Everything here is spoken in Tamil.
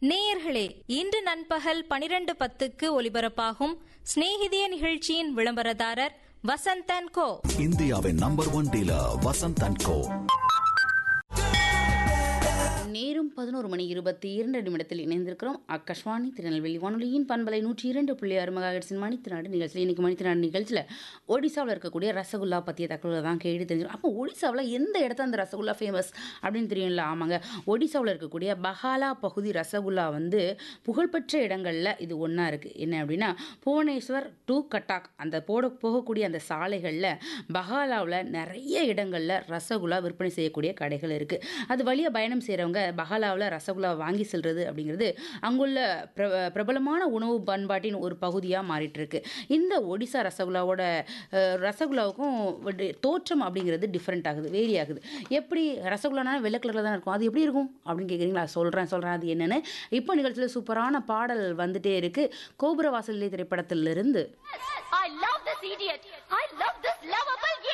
நேயர்களே இன்று நண்பகல் பனிரெண்டு பத்துக்கு ஒலிபரப்பாகும் சிநேகிதிய நிகழ்ச்சியின் விளம்பரதாரர் வசந்தன் கோ இந்தியாவின் number one dealer Vasanth and co நேரும் பதினோரு மணி இருபத்தி இரண்டு நிமிடத்தில் இணைந்திருக்கிறோம் ஆகாஷ்வாணி திருநெல்வேலி வானொலியின் பண்பலை நூற்றி இரண்டு புள்ளி ஆறு மெகாஹெட்ஸின் மணித்தினாடு நிகழ்ச்சியில் இன்னைக்கு மணித்தினாடு நிகழ்ச்சியில் ஒடிசாவில் இருக்கக்கூடிய ரசகுல்லா பற்றிய தகவல்கள் தான் கேட்டு தெரிஞ்சிடும் அப்போ ஒடிசாவில் எந்த இடத்துல அந்த ரசகுல்லா ஃபேமஸ் அப்படின்னு தெரியும்ல ஆமாங்க ஒடிசாவில் இருக்கக்கூடிய பஹாலா பகுதி ரசகுல்லா வந்து புகழ்பெற்ற இடங்களில் இது ஒன்றா இருக்குது என்ன அப்படின்னா புவனேஸ்வர் டு கட்டாக் அந்த போட போகக்கூடிய அந்த சாலைகளில் பஹாலாவில் நிறைய இடங்களில் ரசகுல்லா விற்பனை செய்யக்கூடிய கடைகள் இருக்குது அது வழியாக பயணம் செய்கிறவங்க பஹாலாவில் ரசகுல்லா வாங்கி செல்வது அப்படிங்கிறது அங்குள்ள பிர பிரபலமான உணவு பண்பாட்டின் ஒரு பகுதியாக மாறிட்டு இருக்கு இந்த ஒடிசா ரசகுல்லாவோட அஹ், ரசகுல்லாவுக்கும் வடி- தோற்றம் அப்படிங்கிறது டிஃப்ரெண்ட் ஆகுது வேரி ஆகுது எப்படி ரசகுல்லானா வெள்ளை கலரில் தான் இருக்கும் அது எப்படி இருக்கும் அப்படின்னு கேட்குறீங்களா சொல்கிறேன் சொல்கிறேன் அது என்னென்னு இப்போ நிகழ்ச்சியில் சூப்பரான பாடல் வந்துட்டே இருக்கு கோபுர வாசலிலே திரைப்படத்திலிருந்து I love this idiot. I love this lovable